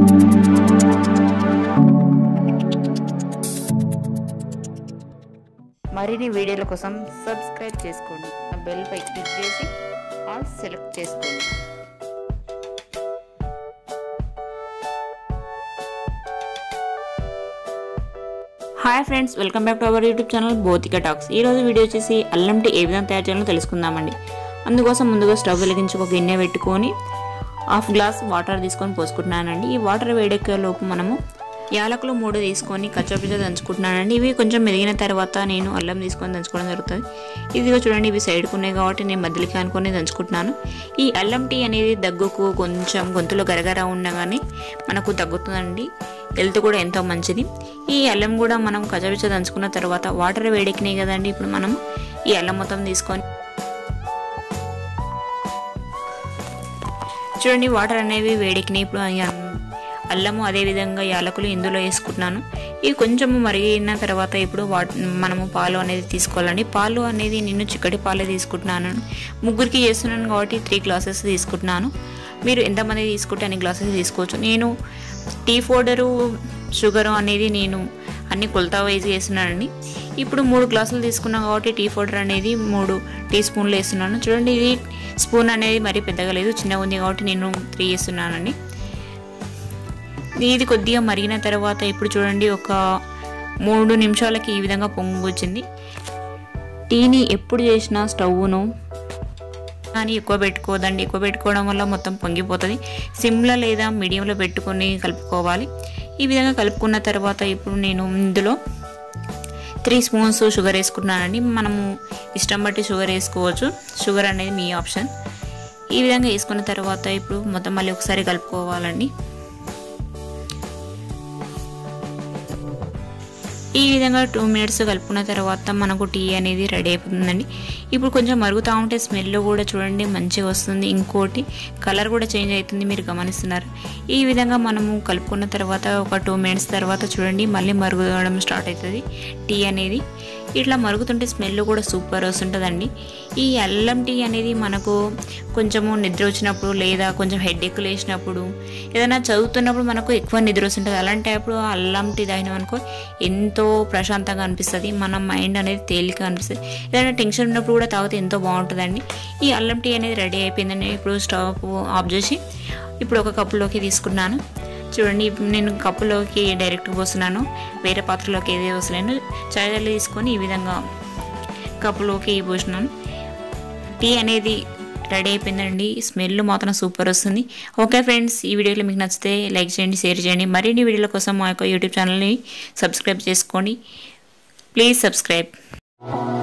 మరిన్ని వీడియోల కోసం సబ్స్క్రైబ్ చేసుకోండి ఆ బెల్ పై క్లిక్ చేసి ఆల్ సెలెక్ట్ చేసుకోండి hi friends welcome back to our YouTube channel Bhouthika talks ఈ రోజు వీడియో వచ్చేసి అల్లం టీ ఏ విధంగా తయారు చేయాలో తెలుసుకుందామండి అందుకోసం ముందుగా స్టవ్ వెలిగించి ఒక గిన్నె పెట్టుకొని హాఫ్ గ్లాస్ వాటర్ తీసుకొని పోసుకుంటున్నానండి ఈ వాటర్ వేడెక్కే లోపు మనము యాలకులు మూడు తీసుకొని కచ్చపిచ్చ దంచుకుంటున్నానండి ఇవి కొంచెం మెదిగిన తర్వాత నేను అల్లం తీసుకొని దంచుకోవడం జరుగుతుంది ఇదిగో చూడండి ఇవి సైడ్కు ఉన్నాయి కాబట్టి నేను మధ్యలోకి అనుకొని దంచుకుంటున్నాను ఈ అల్లం టీ అనేది దగ్గుకు కొంచెం గొంతులో గరగర ఉన్నా కానీ మనకు తగ్గుతుందండి హెల్త్ కూడా ఎంతో మంచిది ఈ అల్లం కూడా మనం కచ్చపిచ్చ దంచుకున్న తర్వాత వాటర్ వేడెక్కినాయి కదండి ఇప్పుడు మనం ఈ అల్లం మొత్తం తీసుకొని చూడండి వాటర్ అనేవి వేడెక్కినాయి ఇప్పుడు ఆ అల్లము అదేవిధంగా యాలకులు ఇందులో వేసుకుంటున్నాను ఇవి కొంచెం మరిగిన తర్వాత ఇప్పుడు వా మనము పాలు అనేది తీసుకోవాలండి పాలు అనేది నేను చిక్కటి పాలే తీసుకుంటున్నాను ముగ్గురికి చేస్తున్నాను కాబట్టి త్రీ గ్లాసెస్ తీసుకుంటున్నాను మీరు ఎంతమంది తీసుకుంటే అన్ని గ్లాసెస్ తీసుకోవచ్చు నేను టీ పౌడరు షుగరు అనేది నేను అన్ని కొలత వైజ్ వేస్తున్నానండి ఇప్పుడు మూడు గ్లాసులు తీసుకున్నాను కాబట్టి టీ పౌడర్ అనేది మూడు టీ స్పూన్లు వేస్తున్నాను చూడండి ఇది స్పూన్ అనేది మరీ పెద్దగా లేదు చిన్నగా ఉంది కాబట్టి నేను త్రీ వేస్తున్నానండి ఇది కొద్దిగా మరిగిన తర్వాత ఇప్పుడు చూడండి ఒక మూడు నిమిషాలకి ఈ విధంగా పొంగు వచ్చింది టీని ఎప్పుడు చేసినా స్టవ్ను కానీ ఎక్కువ పెట్టుకోదండి ఎక్కువ పెట్టుకోవడం వల్ల మొత్తం పొంగిపోతుంది సిమ్లో లేదా మీడియంలో పెట్టుకొని కలుపుకోవాలి ఈ విధంగా కలుపుకున్న తర్వాత ఇప్పుడు నేను ఇందులో త్రీ స్పూన్స్ షుగర్ వేసుకుంటున్నానండి మనము ఇష్టం బట్టి షుగర్ వేసుకోవచ్చు షుగర్ అనేది మీ ఆప్షన్ ఈ విధంగా వేసుకున్న తర్వాత ఇప్పుడు మొత్తం మళ్ళీ ఒకసారి కలుపుకోవాలండి ఈ విధంగా టూ మినిట్స్ కలుపుకున్న తర్వాత మనకు టీ అనేది రెడీ అయిపోతుందండి ఇప్పుడు కొంచెం మరుగుతూ ఉంటే స్మెల్ కూడా చూడండి మంచిగా వస్తుంది ఇంకోటి కలర్ కూడా చేంజ్ అవుతుంది మీరు గమనిస్తున్నారు ఈ విధంగా మనము కలుపుకున్న తర్వాత ఒక టూ మినిట్స్ తర్వాత చూడండి మళ్ళీ మరుగుదడం స్టార్ట్ అవుతుంది టీ అనేది ఇట్లా మరుగుతుంటే స్మెల్ కూడా సూపర్ వస్తుంటుందండి ఈ అల్లం టీ అనేది మనకు కొంచెము నిద్ర వచ్చినప్పుడు లేదా కొంచెం హెడ్ ఎక్ లేచినప్పుడు ఏదైనా చదువుతున్నప్పుడు మనకు ఎక్కువ నిద్ర వస్తుంటుంది అలాంటి అప్పుడు అల్లం టీ తాగినాం అనుకో ఎంతో ప్రశాంతంగా అనిపిస్తుంది మన మైండ్ అనేది తేలిక అనిపిస్తుంది ఏదైనా టెన్షన్ ఉన్నప్పుడు కూడా తాగితే ఎంతో బాగుంటుందండి ఈ అల్లం టీ అనేది రెడీ అయిపోయిందండి ఇప్పుడు స్టవ్ ఆఫ్ చేసి ఇప్పుడు ఒక కప్పులోకి తీసుకున్నాను చూడండి నేను కప్పులోకి డైరెక్ట్ పోస్తున్నాను వేరే పాత్రలోకి ఏది పోసలేను చాయ్ జల్లి తీసుకొని ఈ విధంగా కప్పులోకి పోసినాను టీ అనేది రెడీ అయిపోయిందండి స్మెల్ మాత్రం సూపర్ వస్తుంది ఓకే ఫ్రెండ్స్ ఈ వీడియోలో మీకు నచ్చితే లైక్ చేయండి షేర్ చేయండి మరిన్ని వీడియోల కోసం మా యొక్క యూట్యూబ్ ఛానల్ని సబ్స్క్రైబ్ చేసుకోండి ప్లీజ్ సబ్స్క్రైబ్